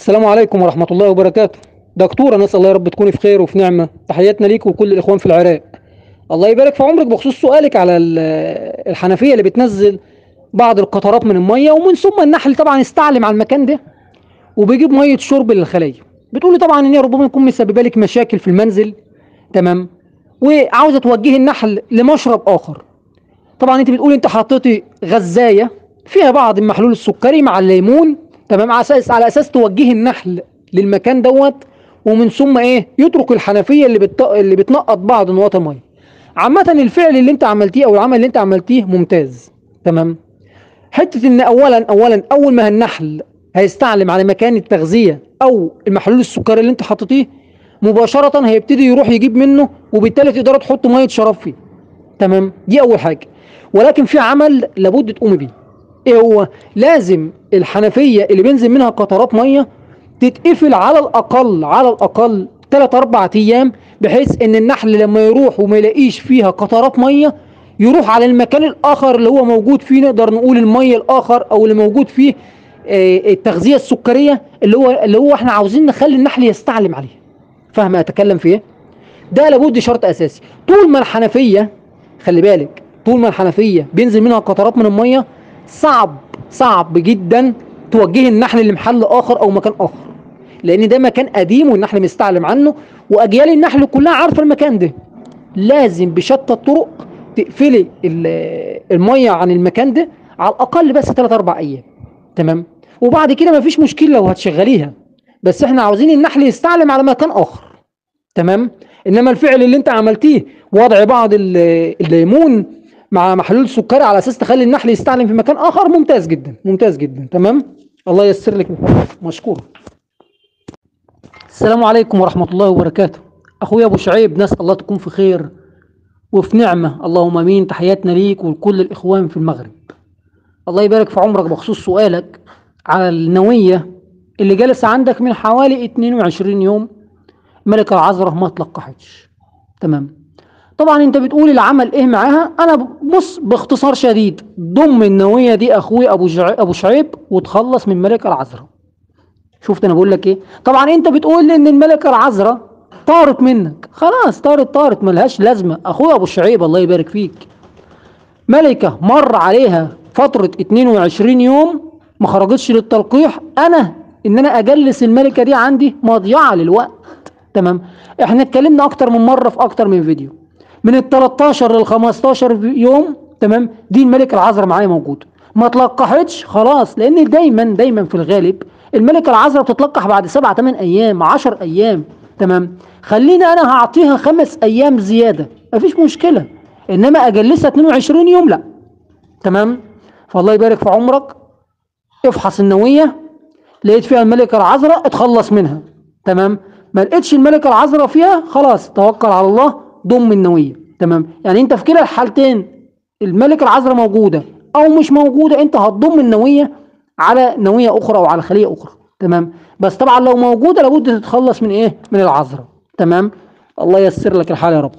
السلام عليكم ورحمة الله وبركاته دكتورة نسأل الله يا رب تكوني في خير وفي نعمة تحياتنا ليك وكل الإخوان في العراق الله يبارك في عمرك بخصوص سؤالك على ال- الحنفية اللي بتنزل بعض القطرات من المية ومن ثم النحل طبعا استعلم على المكان ده وبيجيب مية شرب للخلايا بتقولي طبعا ان هي ربما يكون مسببه لك مشاكل في المنزل تمام وعاوزة توجهي النحل لمشرب آخر طبعا انت بتقولي انت حطيتي غزايه فيها بعض المحلول السكري مع الليمون تمام على اساس على اساس توجهي النحل للمكان دوت ومن ثم ايه يترك الحنفيه اللي بت... اللي بتنقط بعض نقاط الميه عامه الفعل اللي انت عملتيه او العمل اللي انت عملتيه ممتاز تمام حته ان اولا اولا اول ما النحل هيستعلم على مكان التغذيه او المحلول السكري اللي انت حطيتيه مباشره هيبتدي يروح يجيب منه وبالتالي تقدر تحط ميه شراب فيه تمام دي اول حاجه ولكن في عمل لابد تقومي بيه ايه هو لازم الحنفيه اللي بينزل منها قطرات ميه تتقفل على الاقل على الاقل 3 4 ايام بحيث ان النحل لما يروح وما يلاقيش فيها قطرات ميه يروح على المكان الاخر اللي هو موجود فيه نقدر نقول الميه الاخر او اللي موجود فيه آه، التغذيه السكريه اللي هو اللي هو احنا عاوزين نخلي النحل يستعلم عليه فاهم اتكلم في ايه ده لابد شرط اساسي طول ما الحنفيه خلي بالك طول ما الحنفيه بينزل منها قطرات من الميه صعب صعب جدا توجهي النحل لمحل اخر او مكان اخر لان ده مكان قديم والنحل مستعلم عنه واجيال النحل كلها عارفه المكان ده لازم بشتى الطرق تقفلي ال- الميه عن المكان ده على الاقل بس 3 4 ايام تمام وبعد كده مفيش مشكله لو هتشغليها بس احنا عاوزين النحل يستعلم على مكان اخر تمام انما الفعل اللي انت عملتيه وضع بعض ال- الليمون مع محلول سكري على اساس تخلي النحل يستعلم في مكان اخر ممتاز جدا ممتاز جدا تمام الله ييسر لك الحال. مشكور السلام عليكم ورحمة الله وبركاته اخويا ابو شعيب نسأل الله تكون في خير وفي نعمة اللهم امين تحياتنا ليك ولكل الاخوان في المغرب الله يبارك في عمرك بخصوص سؤالك على النوية اللي جالسة عندك من حوالي 22 يوم ملكة العذراء ما تلقحتش تمام طبعا انت بتقول العمل ايه معاها انا بص باختصار شديد ضم النوية دي اخوي ابو جع... ابو شعيب وتخلص من ملكة العذراء شفت انا بقول لك ايه طبعا انت بتقول ان الملكة العذراء طارت منك خلاص طارت طارت ملهاش لازمة اخويا ابو شعيب الله يبارك فيك ملكة مر عليها فترة 22 يوم ما خرجتش للتلقيح انا ان انا اجلس الملكة دي عندي مضيعة للوقت تمام احنا اتكلمنا اكتر من مرة في اكتر من فيديو من ال 13 لل 15 يوم تمام دي الملكة العذراء معايا موجودة ما تلقحتش خلاص لان دايما دايما في الغالب الملكة العذراء بتتلقح بعد 7 8 ايام 10 ايام تمام خليني انا هعطيها خمس ايام زيادة مفيش مشكلة انما اجلسها 22 يوم لا تمام فالله يبارك في عمرك افحص النوية لقيت فيها الملكة العذراء اتخلص منها تمام ما لقيتش الملكة العذراء فيها خلاص توكل على الله ضم النوية تمام يعني انت في كلا الحالتين الملكة العذراء موجودة او مش موجودة انت هتضم النوية على نوية اخرى او على خلية اخرى تمام بس طبعا لو موجودة لابد تتخلص من ايه من العذراء تمام الله ييسر لك الحال يا رب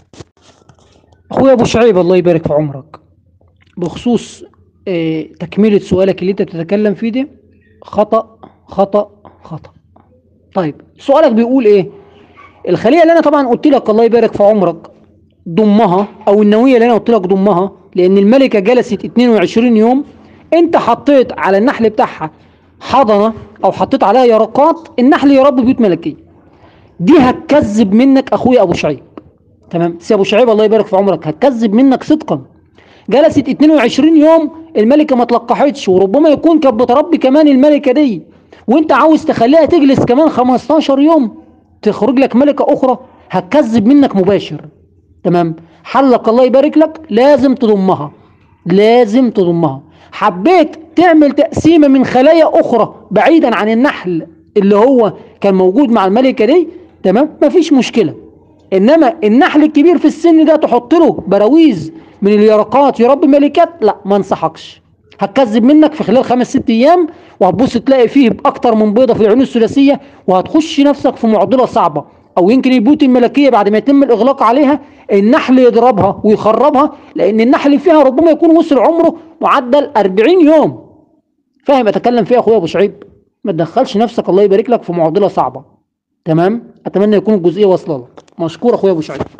اخويا ابو شعيب الله يبارك في عمرك بخصوص آه، تكملة سؤالك اللي انت بتتكلم فيه ده خطأ خطأ خطأ طيب سؤالك بيقول ايه الخلية اللي انا طبعا قلت لك الله يبارك في عمرك ضمها او النوية اللي انا قلت لك ضمها لان الملكة جلست 22 يوم انت حطيت على النحل بتاعها حضنة او حطيت عليها يرقات النحل يربي بيوت ملكية دي هتكذب منك اخويا ابو شعيب تمام سي ابو شعيب الله يبارك في عمرك هتكذب منك صدقا جلست 22 يوم الملكه ما تلقحتش وربما يكون كانت بتربي كمان الملكه دي وانت عاوز تخليها تجلس كمان 15 يوم تخرج لك ملكه اخرى هتكذب منك مباشر تمام حلك الله يبارك لك لازم تضمها لازم تضمها حبيت تعمل تقسيمه من خلايا اخرى بعيدا عن النحل اللي هو كان موجود مع الملكه دي تمام مفيش مشكله انما النحل الكبير في السن ده تحط له براويز من اليرقات يربي ملكات لا ما انصحكش هتكذب منك في خلال خمس ست ايام وهتبص تلاقي فيه اكتر من بيضه في العيون الثلاثيه وهتخش نفسك في معضله صعبه او يمكن البيوت الملكيه بعد ما يتم الاغلاق عليها النحل يضربها ويخربها لان النحل فيها ربما يكون وصل عمره معدل 40 يوم فاهم اتكلم فيه يا اخويا ابو شعيب ما تدخلش نفسك الله يبارك لك في معضله صعبه تمام اتمنى يكون الجزئيه واصله لك مشكور اخويا ابو شعيب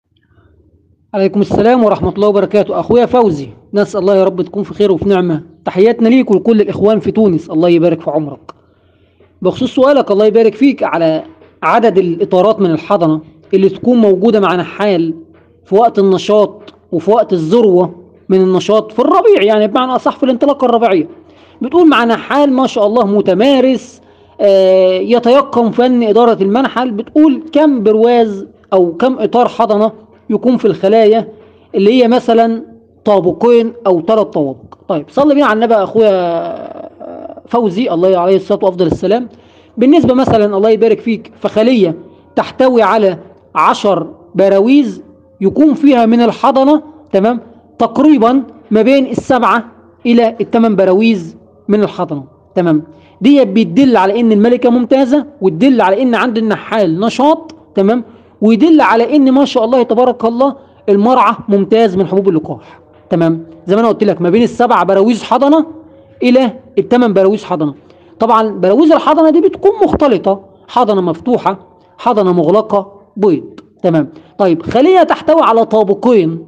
عليكم السلام ورحمة الله وبركاته أخويا فوزي نسأل الله يا رب تكون في خير وفي نعمة تحياتنا ليك ولكل الإخوان في تونس الله يبارك في عمرك بخصوص سؤالك الله يبارك فيك على عدد الإطارات من الحضنة اللي تكون موجودة مع نحال في وقت النشاط وفي وقت الذروة من النشاط في الربيع يعني بمعنى أصح في الانطلاقة الربيعية بتقول مع نحال ما شاء الله متمارس آه، يتيقن فن إدارة المنحل بتقول كم برواز أو كم إطار حضنة يكون في الخلايا اللي هي مثلا طابقين أو ثلاث طوابق طيب صلي بينا على النبي يا أخويا فوزي الله عليه الصلاة وأفضل السلام بالنسبة مثلا الله يبارك فيك في خلية تحتوي على عشر براويز يكون فيها من الحضنة تمام تقريبا ما بين السبعة إلى الثمان براويز من الحضنة تمام دي بتدل على ان الملكة ممتازة وتدل على ان عند النحال نشاط تمام ويدل على ان ما شاء الله تبارك الله المرعى ممتاز من حبوب اللقاح تمام زي ما انا قلت لك ما بين السبع براويز حضنة الى الثمان براويز حضنة طبعا براويز الحضنة دي بتكون مختلطة حضنة مفتوحة حضنة مغلقة بيض تمام طيب خلية تحتوي على طابقين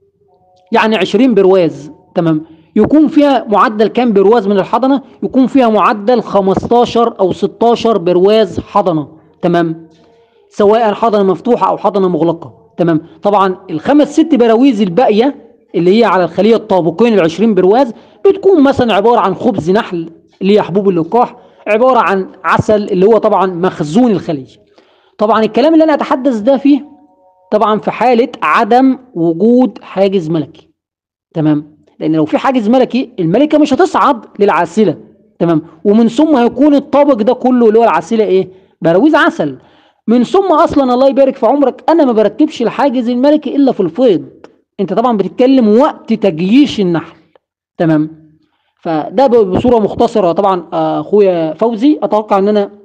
يعني 20 برواز تمام يكون فيها معدل كام برواز من الحضنة يكون فيها معدل 15 أو 16 برواز حضنة تمام سواء حضنة مفتوحة أو حضنة مغلقة تمام طبعا الخمس ست براويز الباقية اللي هي على الخلية الطابقين ال 20 برواز بتكون مثلا عبارة عن خبز نحل اللي هي حبوب اللقاح عبارة عن عسل اللي هو طبعا مخزون الخلية طبعا الكلام اللي أنا أتحدث ده فيه طبعا في حالة عدم وجود حاجز ملكي تمام لان لو في حاجز ملكي الملكه مش هتصعد للعاسله تمام ومن ثم هيكون الطابق ده كله اللي هو العاسله ايه براويز عسل من ثم اصلا الله يبارك في عمرك انا ما برتبش الحاجز الملكي الا في الفيض انت طبعا بتتكلم وقت تجييش النحل تمام فده بصوره مختصره طبعا اخويا فوزي اتوقع ان انا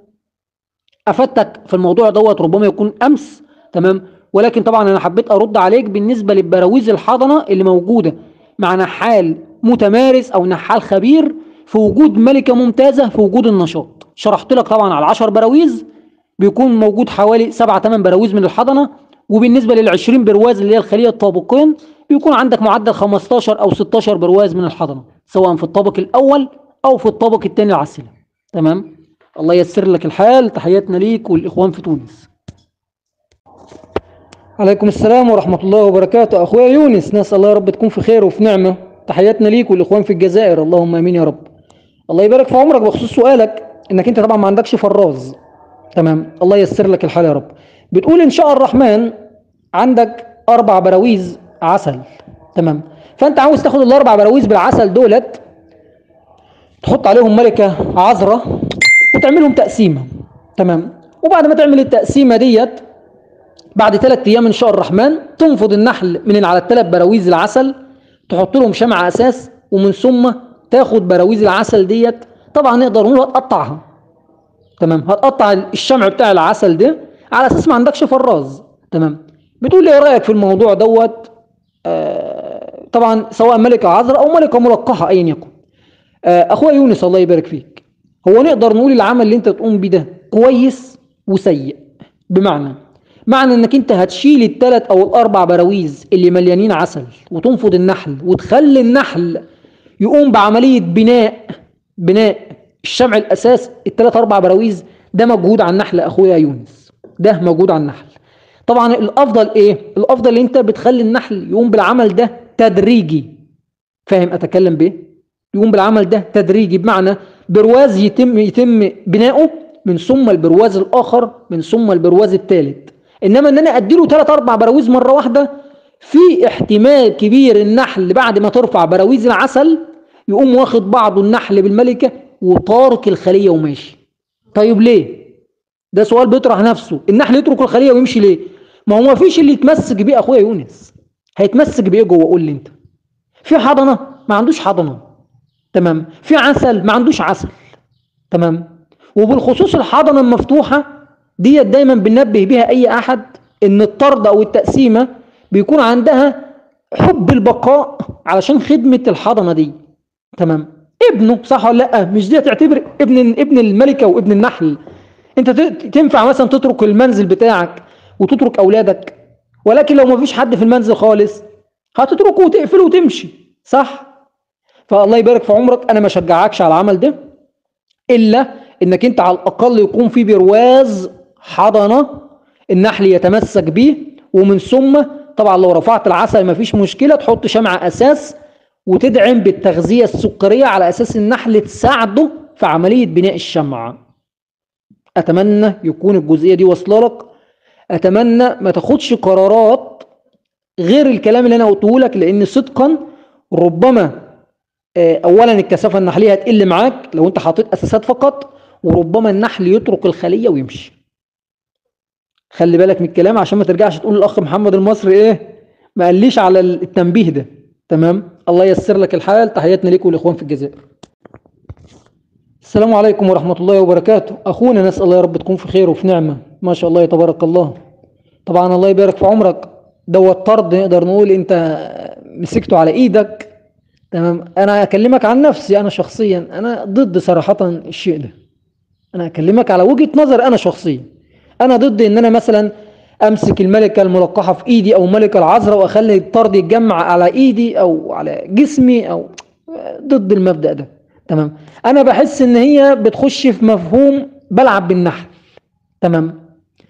افدتك في الموضوع دوت ربما يكون امس تمام ولكن طبعا انا حبيت ارد عليك بالنسبه للبراويز الحضنه اللي موجوده مع نحال متمارس او نحال خبير في وجود ملكة ممتازة في وجود النشاط شرحت لك طبعا على العشر براويز بيكون موجود حوالي سبعة ثمان براويز من الحضنة وبالنسبة للعشرين برواز اللي هي الخلية الطابقين بيكون عندك معدل 15 أو 16 برواز من الحضنة سواء في الطابق الأول أو في الطابق الثاني العسلة تمام الله ييسر لك الحال تحياتنا ليك والإخوان في تونس عليكم السلام ورحمة الله وبركاته أخويا يونس نسأل الله يا رب تكون في خير وفي نعمة تحياتنا ليك والإخوان في الجزائر اللهم آمين يا رب الله يبارك في عمرك بخصوص سؤالك إنك أنت طبعا ما عندكش فراز تمام الله ييسر لك الحال يا رب بتقول إن شاء الرحمن عندك أربع براويز عسل تمام فأنت عاوز تاخد الأربع براويز بالعسل دولت تحط عليهم ملكة عذرة وتعملهم تقسيمة تمام وبعد ما تعمل التقسيمة ديت بعد ثلاث ايام ان شاء الرحمن تنفض النحل من على الثلاث براويز العسل تحط لهم شمع اساس ومن ثم تاخد براويز العسل ديت طبعا نقدر نقول هتقطعها تمام هتقطع الشمع بتاع العسل ده على اساس ما عندكش فراز تمام بتقول لي ايه رايك في الموضوع دوت آه طبعا سواء ملكه عذراء او ملكه ملقحه ايا يكن آه اخويا يونس الله يبارك فيك هو نقدر نقول العمل اللي انت تقوم بيه ده كويس وسيء بمعنى معنى انك انت هتشيل الثلاث او الاربع براويز اللي مليانين عسل وتنفض النحل وتخلي النحل يقوم بعملية بناء بناء الشمع الاساس الثلاث اربع براويز ده مجهود على النحل اخويا يونس ده موجود على النحل طبعا الافضل ايه الافضل انت بتخلي النحل يقوم بالعمل ده تدريجي فاهم اتكلم بايه يقوم بالعمل ده تدريجي بمعنى برواز يتم يتم بناؤه من ثم البرواز الاخر من ثم البرواز الثالث انما ان انا اديله ثلاث اربع براويز مره واحده في احتمال كبير النحل بعد ما ترفع براويز العسل يقوم واخد بعضه النحل بالملكه وطارق الخليه وماشي طيب ليه ده سؤال بيطرح نفسه النحل يترك الخليه ويمشي ليه ما هو ما فيش اللي يتمسك بيه اخويا يونس هيتمسك بايه جوه قول لي انت في حضنه ما عندوش حضنه تمام في عسل ما عندوش عسل تمام وبالخصوص الحضنه المفتوحه ديت دايما بننبه بيها اي احد ان الطرد او التقسيمه بيكون عندها حب البقاء علشان خدمه الحضنه دي تمام ابنه صح ولا لا مش دي تعتبر ابن ابن الملكه وابن النحل انت تنفع مثلا تترك المنزل بتاعك وتترك اولادك ولكن لو ما فيش حد في المنزل خالص هتتركه وتقفله وتمشي صح فالله يبارك في عمرك انا ما شجعكش على العمل ده الا انك انت على الاقل يكون في برواز حضنه النحل يتمسك به ومن ثم طبعا لو رفعت العسل ما فيش مشكله تحط شمع اساس وتدعم بالتغذيه السكريه على اساس النحل تساعده في عمليه بناء الشمع اتمنى يكون الجزئيه دي واصله لك اتمنى ما تاخدش قرارات غير الكلام اللي انا قلته لك لان صدقا ربما آه، اولا الكثافه النحليه هتقل معاك لو انت حاطط اساسات فقط وربما النحل يترك الخليه ويمشي خلي بالك من الكلام عشان ما ترجعش تقول الاخ محمد المصري ايه ما قاليش على التنبيه ده تمام الله ييسر لك الحال تحياتنا ليكم والاخوان في الجزائر السلام عليكم ورحمة الله وبركاته أخونا نسأل الله يا رب تكون في خير وفي نعمة ما شاء الله تبارك الله طبعا الله يبارك في عمرك دوت طرد نقدر نقول أنت مسكته على إيدك تمام أنا أكلمك عن نفسي أنا شخصيا أنا ضد صراحة الشيء ده أنا أكلمك على وجهة نظر أنا شخصيا أنا ضد إن أنا مثلا أمسك الملكة الملقحة في إيدي أو ملكة العذراء وأخلي الطرد يتجمع على إيدي أو على جسمي أو ضد المبدأ ده تمام انا بحس ان هي بتخش في مفهوم بلعب بالنحل تمام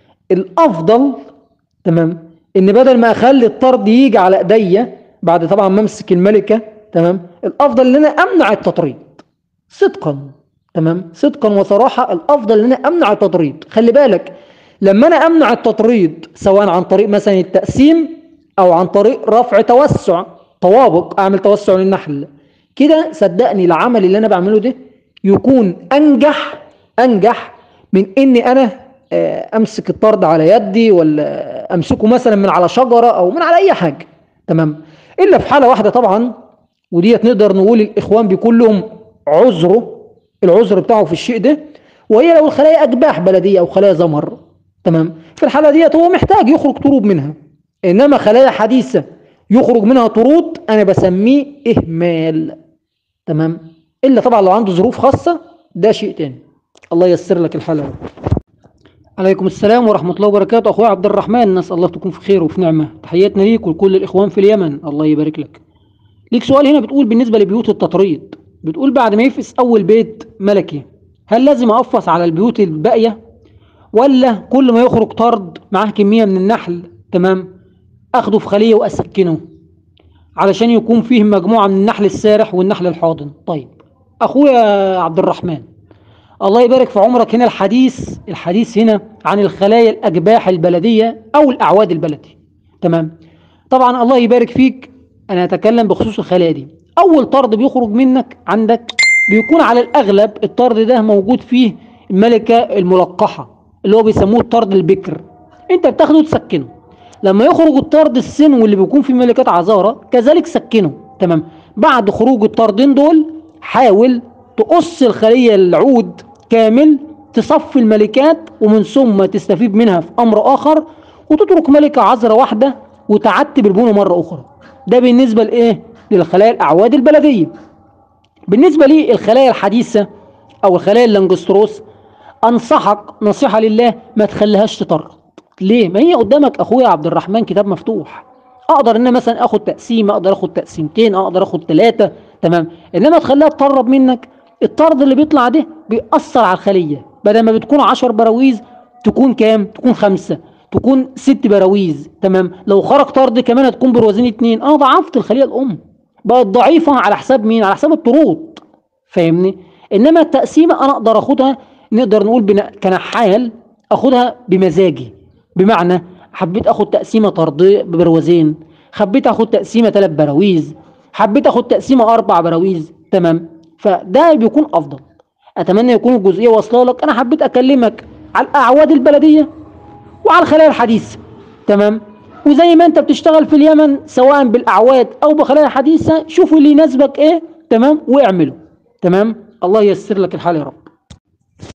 الافضل تمام ان بدل ما اخلي الطرد يجي على ايديا بعد طبعا ما امسك الملكه تمام الافضل ان انا امنع التطريد صدقا تمام صدقا وصراحه الافضل ان انا امنع التطريد خلي بالك لما انا امنع التطريد سواء عن طريق مثلا التقسيم او عن طريق رفع توسع طوابق اعمل توسع للنحل كده صدقني العمل اللي انا بعمله ده يكون انجح انجح من اني انا آه، امسك الطرد على يدي ولا امسكه مثلا من على شجره او من على اي حاجه تمام الا في حاله واحده طبعا وديت نقدر نقول الاخوان بيكون لهم عذره العذر بتاعه في الشيء ده وهي لو الخلايا اجباح بلديه او خلايا زمر تمام في الحاله ديت هو محتاج يخرج طروب منها انما خلايا حديثه يخرج منها طرود انا بسميه اهمال تمام الا طبعا لو عنده ظروف خاصه ده شيء تاني الله ييسر لك الحال عليكم السلام ورحمة الله وبركاته أخويا عبد الرحمن نسأل الله تكون في خير وفي نعمة تحياتنا ليك ولكل الإخوان في اليمن الله يبارك لك ليك سؤال هنا بتقول بالنسبة لبيوت التطريد بتقول بعد ما يفس أول بيت ملكي هل لازم أقفص على البيوت الباقية ولا كل ما يخرج طرد معاه كمية من النحل تمام أخده في خلية وأسكنه علشان يكون فيه مجموعة من النحل السارح والنحل الحاضن طيب أخويا عبد الرحمن الله يبارك في عمرك هنا الحديث الحديث هنا عن الخلايا الأجباح البلدية أو الأعواد البلدي تمام طبعا الله يبارك فيك أنا أتكلم بخصوص الخلايا دي أول طرد بيخرج منك عندك بيكون على الأغلب الطرد ده موجود فيه الملكة الملقحة اللي هو بيسموه الطرد البكر أنت بتاخده تسكنه لما يخرج الطرد السن واللي بيكون فيه ملكات عذارة كذلك سكنه تمام بعد خروج الطردين دول حاول تقص الخلية العود كامل تصفي الملكات ومن ثم تستفيد منها في أمر آخر وتترك ملكة عذرة واحدة وتعتب البونه مرة أخرى ده بالنسبة لإيه؟ للخلايا الأعواد البلدية بالنسبة للخلايا الحديثة أو الخلايا اللانجستروس أنصحك نصيحة لله ما تخليهاش تطرد ليه ما هي قدامك اخويا عبد الرحمن كتاب مفتوح اقدر ان مثلا اخد تقسيمه اقدر اخد تقسيمتين اقدر اخد ثلاثه تمام انما تخليها تطرب منك الطرد اللي بيطلع ده بيأثر على الخليه بدل ما بتكون 10 براويز تكون كام تكون خمسة تكون ست براويز تمام لو خرج طرد كمان هتكون بروازين اتنين اه ضعفت الخليه الام بقت ضعيفه على حساب مين على حساب الطرود فاهمني انما التقسيمه انا اقدر اخدها نقدر نقول كنحال اخدها بمزاجي بمعنى حبيت اخد تقسيمه طرديه ببروازين حبيت اخد تقسيمه ثلاث براويز حبيت اخد تقسيمه اربع براويز تمام فده بيكون افضل اتمنى يكون الجزئيه واصله لك انا حبيت اكلمك على الاعواد البلديه وعلى الخلايا الحديثه تمام وزي ما انت بتشتغل في اليمن سواء بالاعواد او بخلايا حديثه شوف اللي يناسبك ايه تمام واعمله تمام الله ييسر لك الحال يا رب